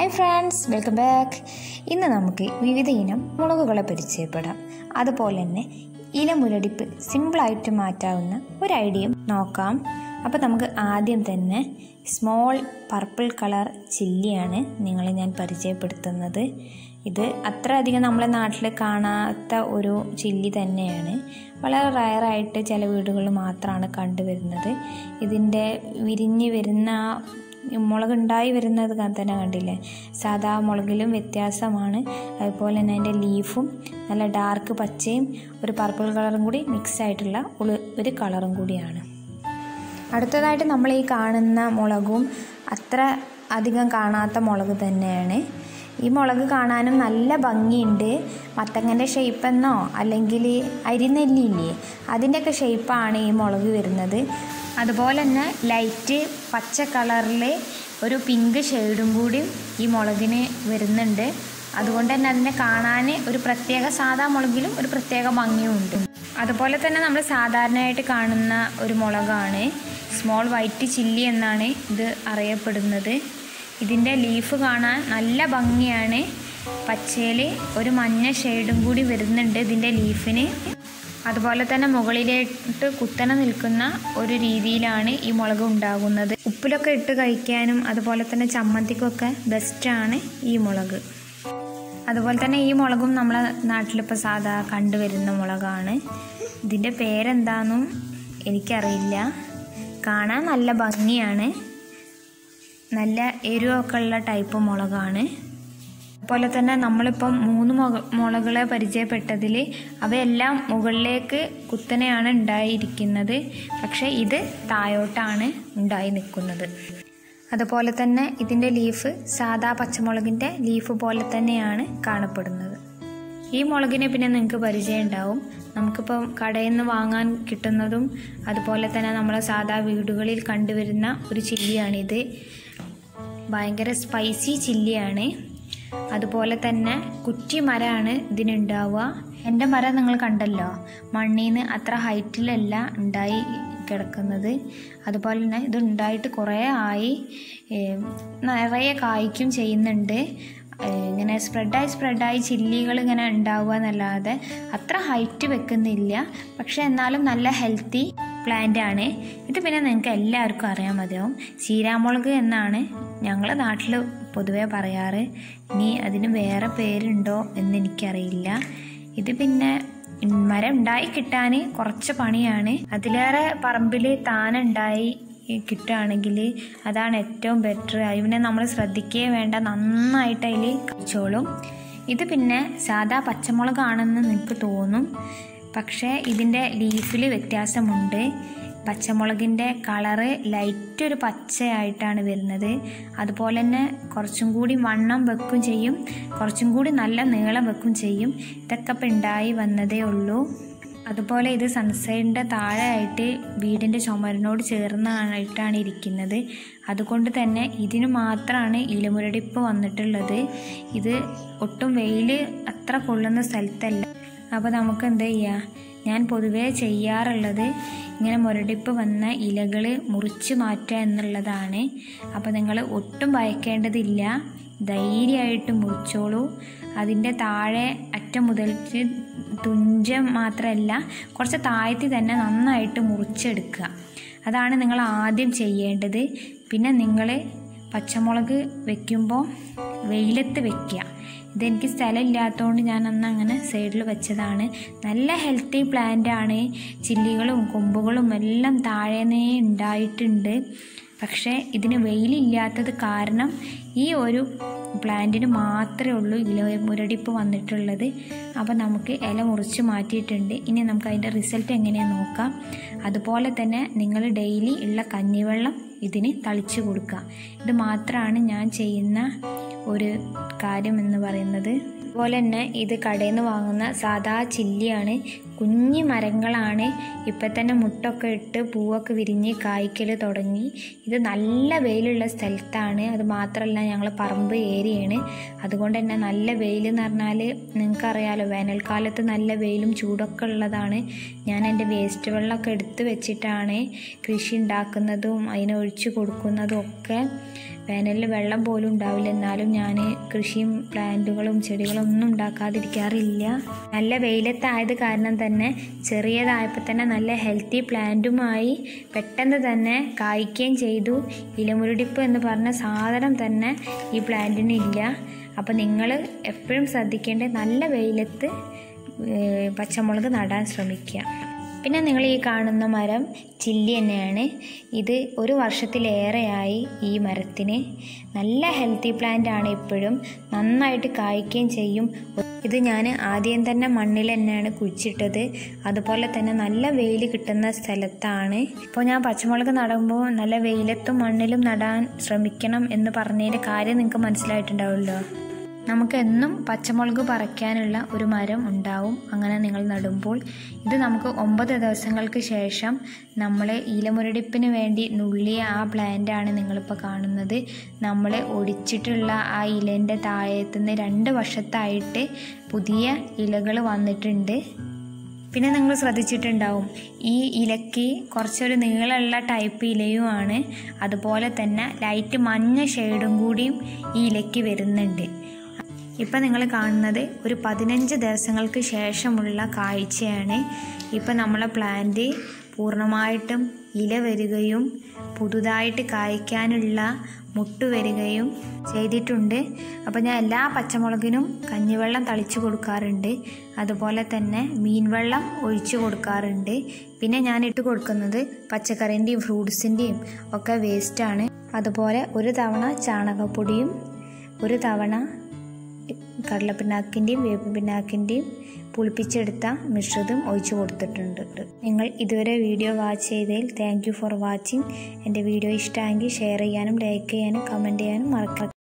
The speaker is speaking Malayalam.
ഹായ് ഫ്രണ്ട്സ് വെൽക്കം ബാക്ക് ഇന്ന് നമുക്ക് വിവിധ ഇനം മുളകുകളെ പരിചയപ്പെടാം അതുപോലെ തന്നെ ഇലമുരടിപ്പ് സിമ്പിളായിട്ട് മാറ്റാവുന്ന ഒരു ഐഡിയയും നോക്കാം അപ്പോൾ നമുക്ക് ആദ്യം തന്നെ സ്മോൾ പർപ്പിൾ കളർ ചില്ലിയാണ് നിങ്ങളെ ഞാൻ പരിചയപ്പെടുത്തുന്നത് ഇത് അത്ര അധികം നമ്മളെ നാട്ടിൽ കാണാത്ത ഒരു ചില്ലി തന്നെയാണ് വളരെ റയറായിട്ട് ചില വീടുകളിൽ മാത്രമാണ് കണ്ടുവരുന്നത് ഇതിൻ്റെ വിരിഞ്ഞ് വരുന്ന ആ മുളകുണ്ടായി വരുന്നത് ക- തന്നെ കണ്ടില്ലേ സാധാ മുളകിലും വ്യത്യാസമാണ് അതുപോലെ തന്നെ അതിൻ്റെ ലീഫും നല്ല ഡാർക്ക് പച്ചയും ഒരു പർപ്പിൾ കളറും കൂടി മിക്സ് ആയിട്ടുള്ള ഒരു ഒരു കളറും കൂടിയാണ് അടുത്തതായിട്ട് നമ്മൾ ഈ കാണുന്ന മുളകും അത്ര അധികം കാണാത്ത മുളക് തന്നെയാണ് ഈ മുളക് കാണാനും നല്ല ഭംഗിയുണ്ട് മത്തങ്ങൻ്റെ ഷേപ്പെന്നോ അല്ലെങ്കിൽ അരിനെല്ലില്ലേ അതിൻ്റെയൊക്കെ ഷേപ്പാണ് ഈ മുളക് വരുന്നത് അതുപോലെ തന്നെ ലൈറ്റ് പച്ച കളറിൽ ഒരു പിങ്ക് ഷെയ്ഡും കൂടി ഈ മുളകിന് വരുന്നുണ്ട് അതുകൊണ്ട് തന്നെ അതിനെ കാണാൻ ഒരു പ്രത്യേക സാധാ മുളകിലും ഒരു പ്രത്യേക ഭംഗിയും ഉണ്ട് അതുപോലെ തന്നെ നമ്മൾ സാധാരണയായിട്ട് കാണുന്ന ഒരു മുളകാണ് സ്മോൾ വൈറ്റ് ചില്ലി എന്നാണ് ഇത് അറിയപ്പെടുന്നത് ഇതിൻ്റെ ലീഫ് കാണാൻ നല്ല ഭംഗിയാണ് പച്ചയിൽ ഒരു മഞ്ഞ ഷെയ്ഡും കൂടി വരുന്നുണ്ട് ഇതിൻ്റെ ലീഫിന് അതുപോലെ തന്നെ മുകളിലോട്ട് കുത്തനെ നിൽക്കുന്ന ഒരു രീതിയിലാണ് ഈ മുളക് ഉണ്ടാകുന്നത് ഉപ്പിലൊക്കെ ഇട്ട് കഴിക്കാനും അതുപോലെ തന്നെ ചമ്മന്തിക്കൊക്കെ ബെസ്റ്റാണ് ഈ മുളക് അതുപോലെ തന്നെ ഈ മുളകും നമ്മളെ നാട്ടിലിപ്പോൾ സാധാ കണ്ടുവരുന്ന മുളകാണ് ഇതിൻ്റെ പേരെന്താണെന്നും എനിക്കറിയില്ല കാണാൻ നല്ല ഭംഗിയാണ് നല്ല എരിവൊക്കെ ഉള്ള ടൈപ്പ് മുളകാണ് അതുപോലെ തന്നെ നമ്മളിപ്പം മൂന്ന് മുള മുളകളെ പരിചയപ്പെട്ടതിൽ അവയെല്ലാം മുകളിലേക്ക് കുത്തനെയാണ് ഉണ്ടായിരിക്കുന്നത് പക്ഷേ ഇത് താഴോട്ടാണ് ഉണ്ടായി നിൽക്കുന്നത് അതുപോലെ തന്നെ ഇതിൻ്റെ ലീഫ് സാദാ പച്ചമുളകിൻ്റെ ലീഫ് പോലെ തന്നെയാണ് കാണപ്പെടുന്നത് ഈ മുളകിനെ പിന്നെ നിങ്ങൾക്ക് പരിചയം ഉണ്ടാവും നമുക്കിപ്പം കടയിൽ നിന്ന് വാങ്ങാൻ കിട്ടുന്നതും അതുപോലെ തന്നെ നമ്മളെ സാധാ വീടുകളിൽ കണ്ടുവരുന്ന ഒരു ചില്ലിയാണിത് ഭയങ്കര സ്പൈസി ചില്ലിയാണ് അതുപോലെ തന്നെ കുറ്റി മരമാണ് ഇതിനുണ്ടാവുക എൻ്റെ മരം നിങ്ങൾ കണ്ടല്ലോ മണ്ണിൽ നിന്ന് അത്ര ഹൈറ്റിലല്ല ഉണ്ടായി കിടക്കുന്നത് അതുപോലെ തന്നെ ഇത് ഉണ്ടായിട്ട് കുറേ ആയി ഏം, നിറയെ കായ്ക്കും ചെയ്യുന്നുണ്ട് ഏ, ഇങ്ങനെ സ്പ്രെഡായി സ്പ്രെഡായി ചില്ലികൾ ഇങ്ങനെ ഉണ്ടാവുക എന്നല്ലാതെ അത്ര ഹൈറ്റ് വെക്കുന്നില്ല പക്ഷെ എന്നാലും നല്ല ഹെൽത്തി പ്ലാന്റ് ആണ് ഇത് പിന്നെ നിങ്ങൾക്ക് എല്ലാവർക്കും അറിയാൻ മതിയാവും ചീരാമുളക് എന്നാണ് ഞങ്ങൾ നാട്ടിൽ പൊതുവെ പറയാറ് ഇനി അതിന് വേറെ പേരുണ്ടോ എന്ന് എനിക്കറിയില്ല ഇത് പിന്നെ മരം ഉണ്ടായി കിട്ടാൻ കുറച്ച് പണിയാണ് അതിലേറെ പറമ്പിൽ താനുണ്ടായി കിട്ടുകയാണെങ്കിൽ അതാണ് ഏറ്റവും ബെറ്റർ അതിനെ നമ്മൾ ശ്രദ്ധിക്കുകയേ വേണ്ട നന്നായിട്ട് അതിൽ കഴിച്ചോളും ഇത് പിന്നെ സാധാ പച്ചമുളകാണെന്ന് നിങ്ങൾക്ക് തോന്നും പക്ഷേ ഇതിൻ്റെ ലീഫിൽ വ്യത്യാസമുണ്ട് പച്ചമുളകിൻ്റെ കളറ് ലൈറ്റ് ഒരു പച്ചയായിട്ടാണ് വരുന്നത് അതുപോലെ തന്നെ കുറച്ചും കൂടി വണ്ണം വെക്കും ചെയ്യും കുറച്ചും കൂടി നല്ല നീളം വെക്കും ചെയ്യും ഇതൊക്കെ ഇപ്പം ഉണ്ടായി വന്നതേ ഉള്ളൂ അതുപോലെ ഇത് സൺസൈഡിൻ്റെ താഴെയായിട്ട് വീടിൻ്റെ ചുമരിനോട് ചേർന്നായിട്ടാണ് ഇരിക്കുന്നത് അതുകൊണ്ട് തന്നെ ഇതിന് മാത്രമാണ് ഇലമുരടിപ്പ് വന്നിട്ടുള്ളത് ഇത് ഒട്ടും വെയിൽ അത്ര കൊള്ളുന്ന സ്ഥലത്തല്ല അപ്പോൾ നമുക്ക് എന്താ ചെയ്യുക ഞാൻ പൊതുവേ ചെയ്യാറുള്ളത് ഇങ്ങനെ മുരടിപ്പ് വന്ന ഇലകൾ മുറിച്ച് മാറ്റുക എന്നുള്ളതാണ് അപ്പോൾ നിങ്ങൾ ഒട്ടും ഭയക്കേണ്ടതില്ല ധൈര്യമായിട്ട് മുറിച്ചോളൂ അതിൻ്റെ താഴെ അറ്റം മുതൽക്ക് തുഞ്ചം മാത്രമല്ല കുറച്ച് താഴ്ത്തി തന്നെ നന്നായിട്ട് മുറിച്ചെടുക്കുക അതാണ് നിങ്ങൾ ആദ്യം ചെയ്യേണ്ടത് പിന്നെ നിങ്ങൾ പച്ചമുളക് വെക്കുമ്പോൾ വെയിലത്ത് വെക്കുക ഇതെനിക്ക് സ്ഥലമില്ലാത്തതുകൊണ്ട് ഞാൻ അന്ന് അങ്ങനെ സൈഡിൽ വെച്ചതാണ് നല്ല ഹെൽത്തി പ്ലാന്റ് ആണ് ചില്ലികളും കൊമ്പുകളും എല്ലാം താഴേനേ ഉണ്ടായിട്ടുണ്ട് പക്ഷേ ഇതിന് വെയിലില്ലാത്തത് കാരണം ഈ ഒരു പ്ലാന്റിന് മാത്രമേ ഉള്ളൂ ഇല മുരടിപ്പ് വന്നിട്ടുള്ളത് അപ്പോൾ നമുക്ക് ഇല മുറിച്ച് മാറ്റിയിട്ടുണ്ട് ഇനി നമുക്ക് അതിൻ്റെ റിസൾട്ട് എങ്ങനെയാണെന്ന് നോക്കാം അതുപോലെ തന്നെ നിങ്ങൾ ഡെയിലി ഉള്ള കഞ്ഞിവെള്ളം ഇതിന് തളിച്ചു കൊടുക്കുക ഇത് മാത്രമാണ് ഞാൻ ചെയ്യുന്ന ഒരു കാര്യം എന്ന് പറയുന്നത് അതുപോലെ തന്നെ ഇത് കടയിൽ നിന്ന് വാങ്ങുന്ന സാധാ ചില്ലിയാണ് കുഞ്ഞു മരങ്ങളാണ് ഇപ്പം തന്നെ മുട്ടൊക്കെ ഇട്ട് പൂവൊക്കെ വിരിഞ്ഞ് കായ്ക്കൽ തുടങ്ങി ഇത് നല്ല വെയിലുള്ള സ്ഥലത്താണ് അത് മാത്രമല്ല ഞങ്ങൾ പറമ്പ് ഏരിയയാണ് അതുകൊണ്ട് തന്നെ നല്ല വെയിൽ എന്ന് പറഞ്ഞാൽ നിങ്ങൾക്കറിയാലോ വേനൽക്കാലത്ത് നല്ല വെയിലും ചൂടൊക്കെ ഉള്ളതാണ് ഞാൻ എൻ്റെ വേസ്റ്റ് വെള്ളമൊക്കെ എടുത്ത് വെച്ചിട്ടാണ് കൃഷി ഉണ്ടാക്കുന്നതും അതിനൊഴിച്ച് കൊടുക്കുന്നതും ഒക്കെ വേനലിൽ വെള്ളം പോലും ഉണ്ടാവില്ല എന്നാലും ഞാൻ കൃഷിയും പ്ലാന്റുകളും ചെടികളും ഒന്നും ഉണ്ടാക്കാതിരിക്കാറില്ല നല്ല വെയിലത്തായത് കാരണം തന്നെ ചെറിയതായപ്പോൾ തന്നെ നല്ല ഹെൽത്തി പ്ലാന്റുമായി പെട്ടെന്ന് തന്നെ കായ്ക്കുകയും ചെയ്തു ഇലമുരുടിപ്പ് എന്ന് പറഞ്ഞ സാധനം തന്നെ ഈ പ്ലാന്റിന് ഇല്ല അപ്പോൾ നിങ്ങൾ എപ്പോഴും ശ്രദ്ധിക്കേണ്ടത് നല്ല വെയിലത്ത് ഏഹ്, പച്ചമുളക് നടാൻ ശ്രമിക്കുക പിന്നെ നിങ്ങൾ ഈ കാണുന്ന മരം ചില്ലി തന്നെയാണ് ഇത് ഒരു വർഷത്തിലേറെയായി ഈ മരത്തിന് നല്ല ഹെൽത്തി പ്ലാന്റ് ആണ് ഇപ്പോഴും നന്നായിട്ട് കായ്ക്കുകയും ചെയ്യും ഇത് ഞാൻ ആദ്യം തന്നെ മണ്ണിൽ തന്നെയാണ് കുഴിച്ചിട്ടത് അതുപോലെ തന്നെ നല്ല വെയിൽ കിട്ടുന്ന സ്ഥലത്താണ് ഇപ്പോൾ ഞാൻ പച്ചമുളക് നടുമ്പോൾ നല്ല വെയിലത്തും മണ്ണിലും നടാൻ ശ്രമിക്കണം എന്ന് പറഞ്ഞതിൻ്റെ കാര്യം നിങ്ങൾക്ക് മനസ്സിലായിട്ടുണ്ടാവുമല്ലോ നമുക്ക് എന്നും പച്ചമുളക് പറിക്കാനുള്ള ഒരു മരം ഉണ്ടാവും അങ്ങനെ നിങ്ങൾ നടുമ്പോൾ ഇത് നമുക്ക് ഒമ്പത് ദിവസങ്ങൾക്ക് ശേഷം നമ്മൾ ഇലമുരടിപ്പിന് വേണ്ടി നുള്ളിയ ആ പ്ലാന്റാണ് നിങ്ങളിപ്പോൾ കാണുന്നത് നമ്മൾ ഒടിച്ചിട്ടുള്ള ആ ഇലേൻ്റെ താഴത്തുനിന്ന് രണ്ട് വർഷത്തായിട്ട് പുതിയ ഇലകൾ വന്നിട്ടുണ്ട് പിന്നെ നിങ്ങൾ ശ്രദ്ധിച്ചിട്ടുണ്ടാവും ഈ ഇലയ്ക്ക് കുറച്ചൊരു നീളമുള്ള ടൈപ്പ് ഇലയുമാണ് അതുപോലെ തന്നെ ലൈറ്റ് മഞ്ഞ ഷെയ്ഡും കൂടിയും ഈ ഇലയ്ക്ക് വരുന്നുണ്ട് ഇപ്പം നിങ്ങൾ കാണുന്നത് ഒരു പതിനഞ്ച് ദിവസങ്ങൾക്ക് ശേഷമുള്ള കാഴ്ചയാണ് ഇപ്പം നമ്മളെ പ്ലാന്റ് പൂർണ്ണമായിട്ടും ഇല വരികയും പുതുതായിട്ട് കായ്ക്കാനുള്ള മുട്ട് വരികയും ചെയ്തിട്ടുണ്ട് അപ്പോൾ ഞാൻ എല്ലാ പച്ചമുളകിനും കഞ്ഞിവെള്ളം തളിച്ചു കൊടുക്കാറുണ്ട് അതുപോലെ തന്നെ മീൻവെള്ളം ഒഴിച്ചു കൊടുക്കാറുണ്ട് പിന്നെ ഞാൻ ഇട്ട് കൊടുക്കുന്നത് പച്ചക്കറിൻ്റെയും ഫ്രൂട്ട്സിൻ്റെയും ഒക്കെ വേസ്റ്റാണ് അതുപോലെ ഒരു തവണ ചാണകപ്പൊടിയും ഒരു തവണ കടലപ്പിണ്ണാക്കിൻ്റെയും വേപ്പ് പിണ്ണാക്കിൻ്റെയും പുളിപ്പിച്ചെടുത്ത മിശ്രിതം ഒഴിച്ചു കൊടുത്തിട്ടുണ്ട് നിങ്ങൾ ഇതുവരെ വീഡിയോ വാച്ച് ചെയ്തതിൽ താങ്ക് യു ഫോർ വാച്ചിങ് എൻ്റെ വീഡിയോ ഇഷ്ടമെങ്കിൽ ഷെയർ ചെയ്യാനും ലൈക്ക് ചെയ്യാനും കമൻറ്റ് ചെയ്യാനും മറക്കാം